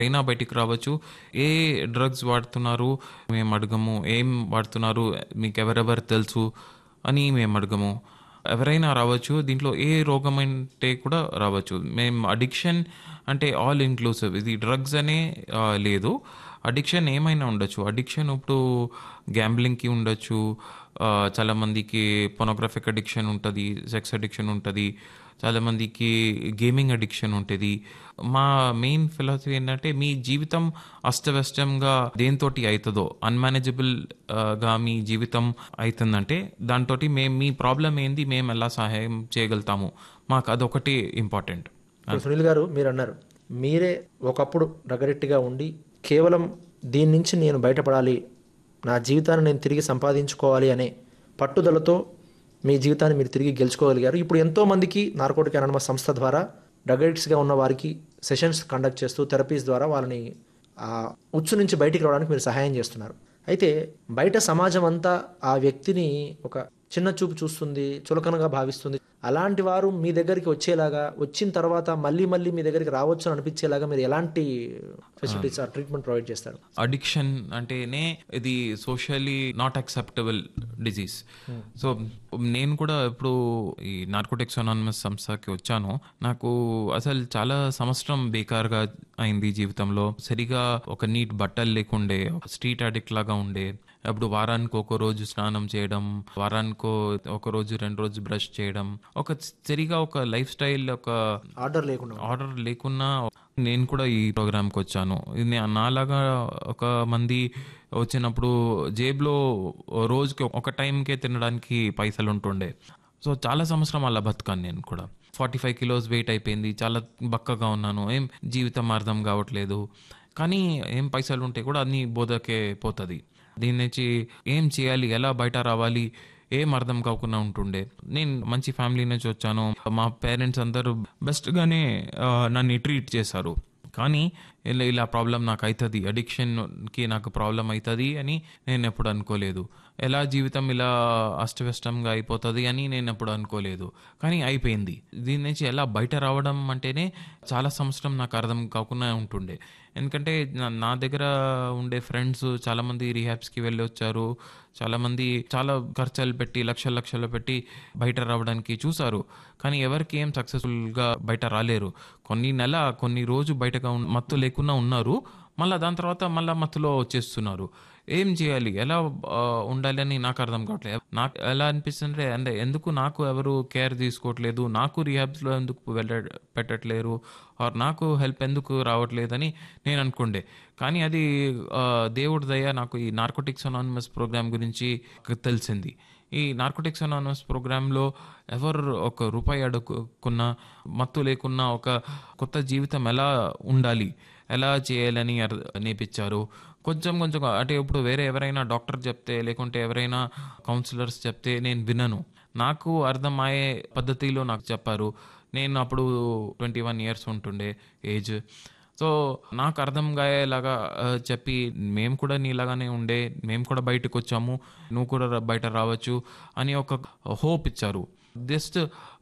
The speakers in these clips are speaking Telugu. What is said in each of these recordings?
అయినా బయటికి రావచ్చు ఏ డ్రగ్స్ వాడుతున్నారు మేము అడగము ఏం వాడుతున్నారు మీకు ఎవరెవరు తెలుసు అని మేము అడగము ఎవరైనా రావచ్చు దీంట్లో ఏ రోగం అంటే కూడా రావచ్చు మేము అడిక్షన్ అంటే ఆల్ ఇంక్లూసివ్ ఇది డ్రగ్స్ అనే ఆ, లేదు అడిక్షన్ ఏమైనా ఉండొచ్చు అడిక్షన్ ఇప్పుడు గ్యాంబ్లింగ్కి ఉండొచ్చు ఆ, చాలామందికి పొనోగ్రఫిక్ అడిక్షన్ ఉంటుంది సెక్స్ అడిక్షన్ ఉంటుంది చాలామందికి గేమింగ్ అడిక్షన్ ఉంటుంది మా మెయిన్ ఫిలాసఫీ ఏంటంటే మీ జీవితం అస్తవ్యస్తంగా దేనితోటి అవుతుందో అన్మేనేజబుల్ గా మీ జీవితం అవుతుందంటే దాంతో మేము మీ ప్రాబ్లం ఏంది మేము ఎలా సహాయం చేయగలుగుతాము మాకు అదొకటి ఇంపార్టెంట్ ఇప్పుడు సునీల్ గారు మీరు అన్నారు మీరే ఒకప్పుడు రగరెట్టిగా ఉండి కేవలం దీని నుంచి నేను బయటపడాలి నా జీవితాన్ని నేను తిరిగి సంపాదించుకోవాలి అనే పట్టుదలతో మీ జీవితాన్ని మీరు తిరిగి గెలుచుకోగలిగారు ఇప్పుడు ఎంతో మందికి నార్కోటిక్ అనమస్ సంస్థ ద్వారా డ్రగ్ అడిక్ట్స్గా ఉన్న వారికి సెషన్స్ కండక్ట్ చేస్తూ థెరపీస్ ద్వారా వాళ్ళని ఆ ఉచ్చు నుంచి బయటికి రావడానికి మీరు సహాయం చేస్తున్నారు అయితే బయట సమాజం అంతా ఆ వ్యక్తిని ఒక చిన్న చూపు చూస్తుంది చులకనగా భావిస్తుంది అలాంటి వారు మీ దగ్గరికి వచ్చేలాగా వచ్చిన తర్వాత మళ్ళీ మళ్ళీ మీ దగ్గరికి రావచ్చు అని అనిపించేలాగా మీరు ఎలాంటి ఫెసిలిటీస్ ఆ ట్రీట్మెంట్ ప్రొవైడ్ చేస్తారు అడిక్షన్ అంటేనే ఇది socially not acceptable disease so నేను కూడా ఇప్పుడు ఈ నార్కోటిక్స్ అనానమస్ సంస్థకి వచ్చాను నాకు అసలు చాలా సంవత్సరం బేకార్గా అయింది జీవితంలో సరిగా ఒక నీట్ బట్టలు లేకుండే స్ట్రీట్ అడిక్ట్ లాగా ఉండే అప్పుడు వారానికి ఒక రోజు స్నానం చేయడం వారానికో ఒక రోజు రెండు రోజు బ్రష్ చేయడం ఒక సరిగా ఒక లైఫ్ స్టైల్ ఒక ఆర్డర్ లేకుండా ఆర్డర్ లేకున్నా నేను కూడా ఈ ప్రోగ్రామ్కి వచ్చాను ఇది నే- నాలాగా ఒక మంది వచ్చినప్పుడు జేబులో రోజుకి ఒక టైంకే తినడానికి పైసలు ఉంటుండే సో చాలా సంవత్సరం అలా బతుకాను నేను కూడా ఫార్టీ ఫైవ్ కిలోస్ వెయిట్ అయిపోయింది చాలా బక్కగా ఉన్నాను ఏం జీవితం అర్థం కావట్లేదు కానీ ఏం పైసలు ఉంటే కూడా అన్ని బోధకే పోతుంది దీని నుంచి ఏం చేయాలి ఎలా బయట రావాలి ఏం అర్థం కాకుండా ఉంటుండే నేను మంచి ఫ్యామిలీ నుంచి వచ్చాను మా పేరెంట్స్ అందరూ బెస్ట్గానే ఆ, నన్ను ట్రీట్ చేశారు కానీ ఇలా ఇలా ప్రాబ్లం నాకు అవుతుంది అడిక్షన్కి నాకు ప్రాబ్లం అవుతుంది అని నేను ఎప్పుడు అనుకోలేదు ఎలా జీవితం ఇలా అస్తవ్యస్తంగా అయిపోతుంది అని నేను ఎప్పుడు అనుకోలేదు కానీ అయిపోయింది దీని నుంచి ఎలా బయట రావడం అంటేనే చాలా సంవత్సరం నాకు అర్థం కాకుండా ఉంటుండే ఎందుకంటే నా- నా దగ్గర ఉండే ఫ్రెండ్స్ చాలామంది రీహాబ్స్కి వెళ్ళి వచ్చారు చాలామంది చాలా ఖర్చులు పెట్టి లక్షల లక్షలు పెట్టి బయట రావడానికి చూసారు కానీ ఎవరికి ఏం సక్సెస్ఫుల్గా బయట రాలేరు కొన్ని నెల కొన్ని రోజు బయటగా ఉన్- మత్తు లేకుండా ఉన్నారు మళ్ళీ దాని తర్వాత మళ్ళీ మత్తులో వచ్చేస్తున్నారు ఏం చేయాలి ఎలా ఆ, ఉండాలి అని నాకు అర్థం కావట్లేదు నాకు ఎలా అనిపిస్తుంటే అంటే ఎందుకు నాకు ఎవరు కేర్ తీసుకోవట్లేదు నాకు రిహాబ్స్లో ఎందుకు వెళ్ళ పెట్టట్లేరు ఆర్ నాకు హెల్ప్ ఎందుకు రావట్లేదని నేను అనుకుండే కానీ అది ఆ, దేవుడి దయ నాకు ఈ నార్కోటిక్స్ అనానిమస్ ప్రోగ్రామ్ గురించి తెలిసింది ఈ నార్కోటిక్స్ అనానమస్ ప్రోగ్రాంలో ఎవరు ఒక రూపాయి అడుక్కున్నా మత్తు లేకున్నా ఒక కొత్త జీవితం ఎలా ఉండాలి ఎలా చేయాలని అర్- నేర్పించారు కొంచెం కొంచెం అంటే ఇప్పుడు వేరే ఎవరైనా డాక్టర్ చెప్తే లేకుంటే ఎవరైనా కౌన్సిలర్స్ చెప్తే నేను వినను నాకు అర్థమయ్యే పద్ధతిలో నాకు చెప్పారు నేను అప్పుడు ట్వంటీ వన్ ఇయర్స్ ఉంటుండే ఏజ్ సో నాకు అర్థం కాయేలాగా ఆ, చెప్పి మేము కూడా నీలాగానే ఉండే మేము కూడా బయటకు వచ్చాము నువ్వు కూడా రా- బయట రావచ్చు అని ఒక హోప్ ఇచ్చారు జస్ట్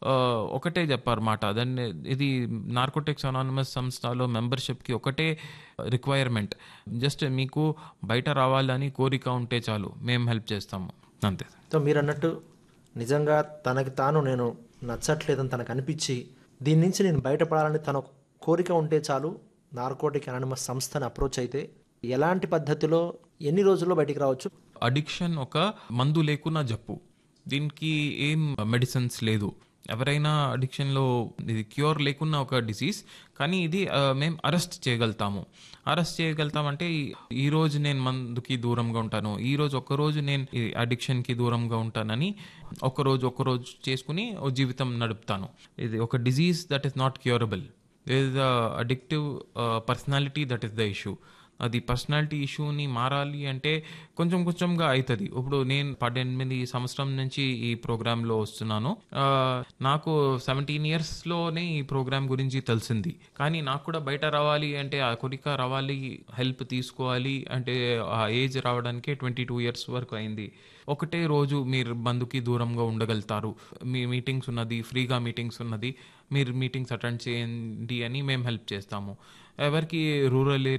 ఒకటే చెప్పారు మాట దాన్ని ఇది నార్కోటిక్స్ అనానమస్ సంస్థలో మెంబర్షిప్కి ఒకటే రిక్వైర్మెంట్ జస్ట్ మీకు బయట రావాలని కోరిక ఉంటే చాలు మేము హెల్ప్ చేస్తాము అంతే సో మీరు అన్నట్టు నిజంగా తనకి తాను నేను నచ్చట్లేదని తనకు అనిపించి దీని నుంచి నేను బయటపడాలని తన కోరిక ఉంటే చాలు నార్కోటిక్ అనమస్ సంస్థని అప్రోచ్ అయితే ఎలాంటి పద్ధతిలో ఎన్ని రోజుల్లో బయటికి రావచ్చు అడిక్షన్ ఒక మందు లేకున్నా జబ్బు దీనికి ఏం మెడిసిన్స్ లేదు ఎవరైనా అడిక్షన్లో ఇది క్యూర్ లేకున్నా ఒక డిసీజ్ కానీ ఇది ఆ, మేము అరెస్ట్ చేయగలుగుతాము అరెస్ట్ చేయగలుగుతామంటే ఈ- ఈ రోజు నేను మందుకి దూరంగా ఉంటాను ఈ రోజు ఒక్క రోజు నేను ఈ అడిక్షన్కి దూరంగా ఉంటానని ఒక రోజు ఒక రోజు చేసుకుని ఓ జీవితం నడుపుతాను ఇది ఒక disease that is not curable is the addictive personality that is the issue అది పర్సనాలిటీ ఇష్యూని మారాలి అంటే కొంచెం కొంచెంగా అవుతుంది ఇప్పుడు నేను పద్దెనిమిది సంవత్సరం నుంచి ఈ ప్రోగ్రాంలో వస్తున్నాను ఆ, నాకు సెవెంటీన్ ఇయర్స్లోనే ఈ ప్రోగ్రామ్ గురించి తెలిసింది కానీ నాకు కూడా బయట రావాలి అంటే ఆ కోరిక రావాలి హెల్ప్ తీసుకోవాలి అంటే ఆ ఏజ్ రావడానికే ట్వంటీ టూ ఇయర్స్ వరకు అయింది ఒకటే రోజు మీరు బంధుకి దూరంగా ఉండగలుగుతారు మీ మీటింగ్స్ ఉన్నది ఫ్రీగా మీటింగ్స్ ఉన్నది మీరు మీటింగ్స్ అటెండ్ చేయండి అని మేము హెల్ప్ చేస్తాము ఎవరికి రూరల్